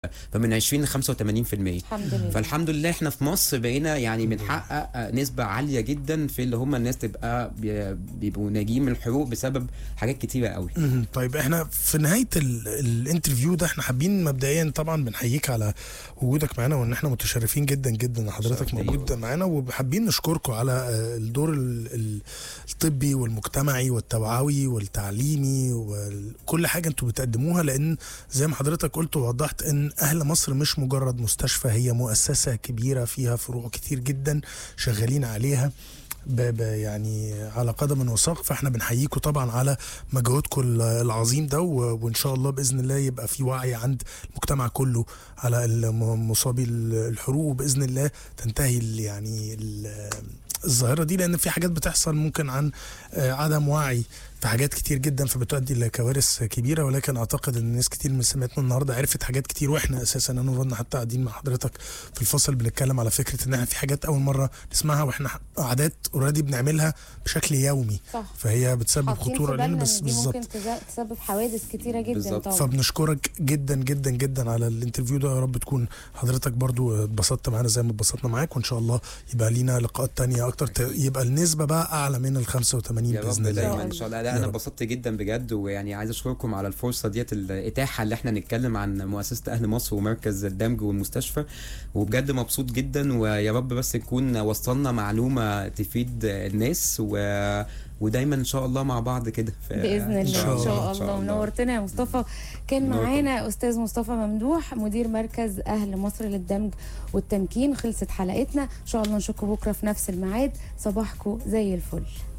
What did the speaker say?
فمن 20 ل 85% الحمد لله فالحمد لله احنا في مصر بقينا يعني بنحقق نسبة عالية جدا في اللي هم الناس تبقى بي- بيبقوا ناجين من الحروق بسبب حاجات كتيرة قوي مهم. طيب احنا في نهايه ال- الانترفيو ده احنا حابين مبدئيا طبعا بنحييك على وجودك معانا وان احنا متشرفين جدا جدا ان حضرتك شرف ليا موجود والله. معانا وحابين نشكركم على آه، الدور ال- ال- الطبي والمجتمعي والتوعوي والتعليمي وكل حاجه انتوا بتقدموها لان زي ما حضرتك قلت ووضحت ان اهل مصر مش مجرد مستشفى هي مؤسسه كبيره فيها فروع كتير جدا شغالين عليها ب ب يعني على قدم وساق فاحنا بنحييكم طبعا على مجهودكم ال- العظيم ده و- وان شاء الله باذن الله يبقى في وعي عند المجتمع كله على الم- مصابي ال- الحروق وباذن الله تنتهي ال- يعني ال- الظاهره دي لان في حاجات بتحصل ممكن عن آه، عدم وعي في حاجات كتير جدا فبتؤدي لكوارث كبيره ولكن اعتقد ان الناس كتير من سمعتنا النهارده عرفت حاجات كتير واحنا اساسا انا وفضلنا حتى قاعدين مع حضرتك في الفصل بنتكلم على فكره ان احنا في حاجات اول مره نسمعها واحنا عادات اوريدي بنعملها بشكل يومي صح فهي بتسبب حاطين في خطوره بالنا لنا إن بس دي بالظبط ممكن تز- تسبب حوادث كتيره جدا بالظبط. طبعا فبنشكرك جدا جدا جدا على الانترفيو ده يا رب تكون حضرتك برضو اتبسطت معانا زي ما اتبسطنا معاك وان شاء الله يبقى لينا لقاءات تانية اكتر ت- يبقى النسبة بقى اعلى من ال 85 يا رب باذن الله دايما ان شاء الله لا يا انا رب. اتبسطت جدا بجد ويعني عايز اشكركم على الفرصه ديت الاتاحه اللي احنا نتكلم عن مؤسسه اهل مصر ومركز الدمج والمستشفى وبجد مبسوط جدا ويا رب بس نكون وصلنا معلومه تفيد الناس و... ودايما ان شاء الله مع بعض كده ف- باذن الله ان شاء شاء الله. الله منورتنا يا مصطفى كان نوركم. معانا استاذ مصطفى ممدوح مدير مركز اهل مصر للدمج والتمكين خلصت حلقتنا ان شاء الله نشوفكم بكره في نفس الميعاد صباحكم زي الفل